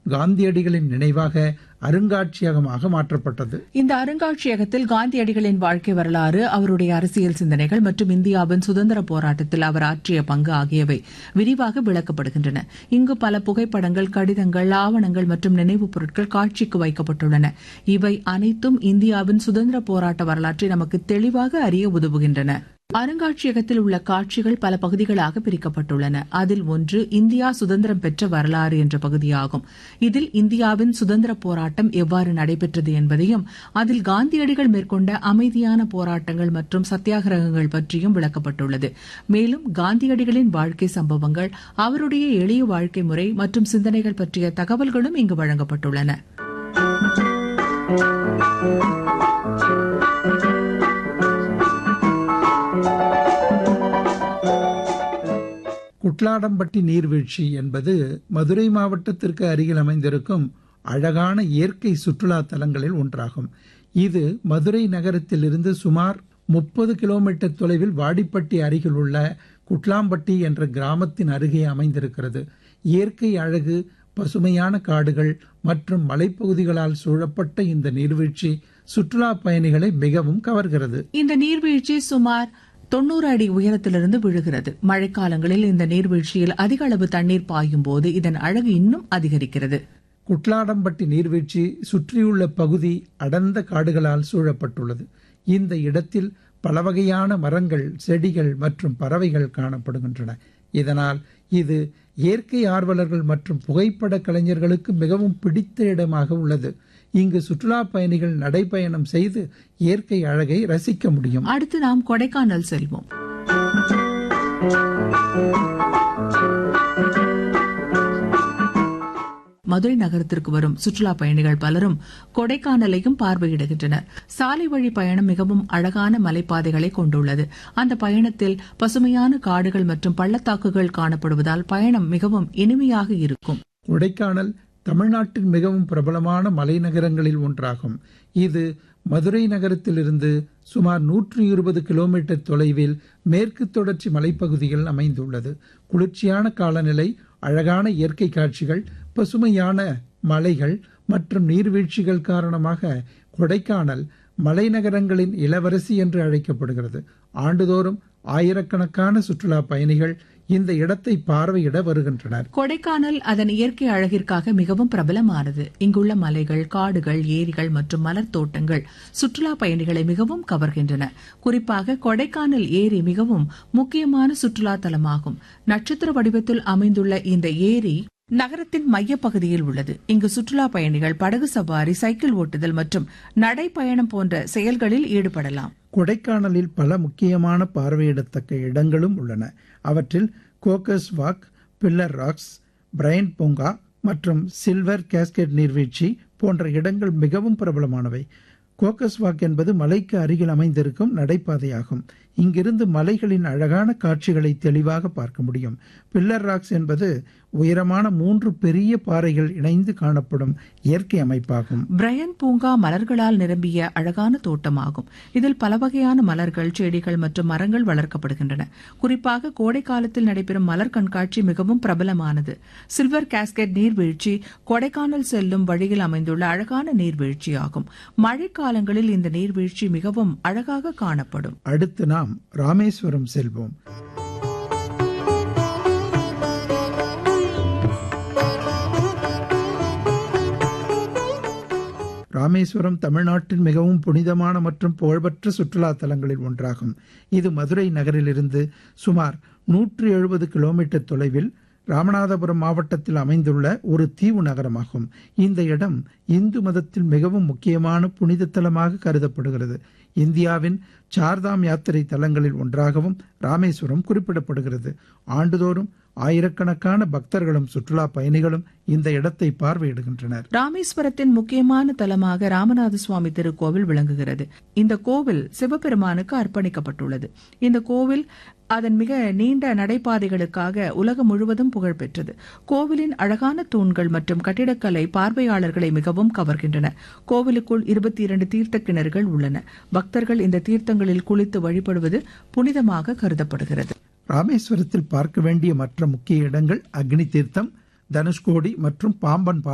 காந்தியடிகளின் நினைவாக அருங்காட்சியகமாக மாற்றப்பட்டது இந்த அருங்காட்சியகத்தில் காந்தியடிகளின் வாழ்க்கை வரலாறு அவருடைய அரசியல் சிந்தனைகள் மற்றும் இந்தியாவின் சுதந்திர போராட்டத்தில் அவர் ஆற்றிய பங்கு ஆகியவை விரிவாக விளக்கப்படுகின்றன இங்கு பல புகைப்படங்கள் கடிதங்கள் ஆவணங்கள் மற்றும் நினைவுப் பொருட்கள் காட்சிக்கு வைக்கப்பட்டுள்ளன இவை அனைத்தும் இந்தியாவின் சுதந்திர போராட்ட வரலாற்றை நமக்கு தெளிவாக அறிய உதவுகின்றன அருங்காட்சியகத்தில் உள்ள காட்சிகள் பல பகுதிகளாக பிரிக்கப்பட்டுள்ளன அதில் ஒன்று இந்தியா சுதந்திரம் பெற்ற வரலாறு என்ற பகுதியாகும் இதில் இந்தியாவின் சுதந்திர போராட்டம் எவ்வாறு நடைபெற்றது என்பதையும் அதில் காந்தியடிகள் மேற்கொண்ட அமைதியான போராட்டங்கள் மற்றும் சத்தியாகிரகங்கள் பற்றியும் விளக்கப்பட்டுள்ளது மேலும் காந்தியடிகளின் வாழ்க்கை சம்பவங்கள் அவருடைய எளிய வாழ்க்கை முறை மற்றும் சிந்தனைகள் பற்றிய தகவல்களும் இங்கு வழங்கப்பட்டுள்ளன குட்லாடம்பட்டி நீர்வீழ்ச்சி என்பது மதுரை மாவட்டத்திற்கு அருகில் அமைந்திருக்கும் அழகான இயற்கை சுற்றுலா தலங்களில் ஒன்றாகும் இது மதுரை நகரத்திலிருந்து சுமார் முப்பது கிலோமீட்டர் தொலைவில் வாடிப்பட்டி அருகில் உள்ள குட்லாம்பட்டி என்ற கிராமத்தின் அருகே அமைந்திருக்கிறது இயற்கை அழகு பசுமையான காடுகள் மற்றும் மலைப்பகுதிகளால் சூழப்பட்ட இந்த நீர்வீழ்ச்சி சுற்றுலா பயணிகளை மிகவும் கவர்கிறது இந்த நீர்வீழ்ச்சி சுமார் தொண்ணூறு அடி உயரத்திலிருந்து விழுகிறது மழைக்காலங்களில் இந்த நீர்வீழ்ச்சியில் அதிக அளவு தண்ணீர் பாயும் போது இதன் அழகு இன்னும் அதிகரிக்கிறது குட்லாடம்பட்டி நீர்வீழ்ச்சி சுற்றியுள்ள பகுதி அடர்ந்த காடுகளால் சூழப்பட்டுள்ளது இந்த இடத்தில் பல வகையான மரங்கள் செடிகள் மற்றும் பறவைகள் காணப்படுகின்றன இதனால் இது இயற்கை ஆர்வலர்கள் மற்றும் புகைப்பட கலைஞர்களுக்கு மிகவும் பிடித்த இடமாக உள்ளது இங்கு சுற்றுலா பயணிகள் நடைபயணம் செய்து இயற்கை அழகை ரசிக்க முடியும் அடுத்து நாம் கொடைக்கானல் செல்வோம் மதுரை நகரத்திற்கு வரும் சுற்றுலா பயணிகள் பலரும் கொடைக்கானலையும் பார்வையிடுகின்றனர் சாலை வழி பயணம் மிகவும் அழகான மலைப்பாதைகளை கொண்டுள்ளது அந்த பயணத்தில் பசுமையான காடுகள் மற்றும் பள்ளத்தாக்குகள் காணப்படுவதால் பயணம் மிகவும் இனிமையாக இருக்கும் கொடைக்கானல் தமிழ்நாட்டின் மிகவும் பிரபலமான மலைநகரங்களில் ஒன்றாகும் இது மதுரை நகரத்திலிருந்து சுமார் நூற்று இருபது கிலோமீட்டர் தொலைவில் மேற்கு தொடர்ச்சி மலைப்பகுதியில் அமைந்துள்ளது குளிர்ச்சியான காலநிலை அழகான இயற்கை காட்சிகள் பசுமையான மலைகள் மற்றும் நீர்வீழ்ச்சிகள் காரணமாக கொடைக்கானல் மலைநகரங்களின் இளவரசி என்று அழைக்கப்படுகிறது ஆண்டுதோறும் ஆயிரக்கணக்கான சுற்றுலா பயணிகள் இந்த இடத்தை பார்வையிட வருகின்றனர் கொடைக்கானல் அதன் இயற்கை அழகிற்காக மிகவும் பிரபலமானது இங்குள்ள மலைகள் காடுகள் ஏரிகள் மற்றும் மலர் தோட்டங்கள் சுற்றுலா பயணிகளை மிகவும் கவர்கின்றன குறிப்பாக கொடைக்கானல் ஏரி மிகவும் முக்கியமான சுற்றுலா தலமாகும் நட்சத்திர வடிவத்தில் அமைந்துள்ள இந்த ஏரி நகரத்தின் மையப்பகுதியில் உள்ளது இங்கு சுற்றுலா பயணிகள் படகு சவாரி சைக்கிள் ஓட்டுதல் மற்றும் நடைப்பயணம் போன்ற செயல்களில் ஈடுபடலாம் கொடைக்கானலில் பல முக்கியமான பார்வையிடத்தக்க இடங்களும் உள்ளன அவற்றில் Coaker's walk pillar rocks Bryant பூங்கா மற்றும் சில்வர் கேஸ்கெட் நீர்வீழ்ச்சி போன்ற இடங்கள் மிகவும் பிரபலமானவை கோக்கஸ் வாக் என்பது மலைக்கு அருகில் அமைந்திருக்கும் நடைபாதையாகும் இங்கிருந்து மலைகளின் அழகான காட்சிகளை தெளிவாக பார்க்க முடியும் பில்லர் ராக்ஸ் என்பது உயரமான மூன்று பெரிய பாறைகள் இணைந்து காணப்படும் இயற்கை அமைப்பாகும் பிரையன் பூங்கா மலர்களால் நிரம்பிய அழகான தோட்டமாகும் இதில் பல வகையான மலர்கள் செடிகள் மற்றும் மரங்கள் வளர்க்கப்படுகின்றன குறிப்பாக கோடை காலத்தில் நடைபெறும் மலர் கண்காட்சி மிகவும் பிரபலமானது சில்வர் கேஸ்கெட் நீர்வீழ்ச்சி கொடைக்கானல் செல்லும் வழியில் அமைந்துள்ள அழகான நீர்வீழ்ச்சியாகும் மழைக்காலங்களில் இந்த நீர்வீழ்ச்சி மிகவும் அழகாக காணப்படும் அடுத்து நாம் ராமேஸ்வரம் செல்வோம் ராமேஸ்வரம் தமிழ்நாட்டின் மிகவும் புனிதமான மற்றும் புகழ்பெற்ற சுற்றுலா தலங்களில் ஒன்றாகும் இது மதுரை நகரிலிருந்து சுமார் நூற்று எழுபது கிலோமீட்டர் தொலைவில் ராமநாதபுரம் மாவட்டத்தில் அமைந்துள்ள ஒரு தீவு நகரமாகும் இந்த இடம் இந்து மதத்தில் மிகவும் முக்கியமான புனித தலமாக கருதப்படுகிறது இந்தியாவின் சார்தாம் யாத்திரை தலங்களில் ஒன்றாகவும் ராமேஸ்வரம் குறிப்பிடப்படுகிறது ஆண்டுதோறும் ஆயிரக்கணக்கான பக்தர்களும் சுற்றுலா பயணிகளும் இந்த இடத்தை பார்வையிடுகின்றனர் ராமேஸ்வரத்தின் முக்கியமான தலமாக ராமநாத சுவாமி திருக்கோவில் விளங்குகிறது இந்த கோவில் சிவபெருமானுக்கு அர்ப்பணிக்கப்பட்டுள்ளது இந்த கோவில் அதன் மிக நீண்ட நடைபாதைகளுக்காக உலகம் முழுவதும் புகழ்பெற்றது கோவிலின் அழகான தூண்கள் மற்றும் கட்டிடக்கலை பார்வையாளர்களை மிகவும் கவர்கின்றன கோவிலுக்குள் இருபத்தி இரண்டு தீர்த்த கிணறுகள் உள்ளன பக்தர்கள் இந்த தீர்த்தங்களில் குளித்து வழிபடுவது புனிதமாக கருதப்படுகிறது ராமேஸ்வரத்தில் பார்க்க வேண்டிய மற்ற முக்கிய இடங்கள் அக்னி தீர்த்தம் தனுஷ்கோடி மற்றும் பாம்பன்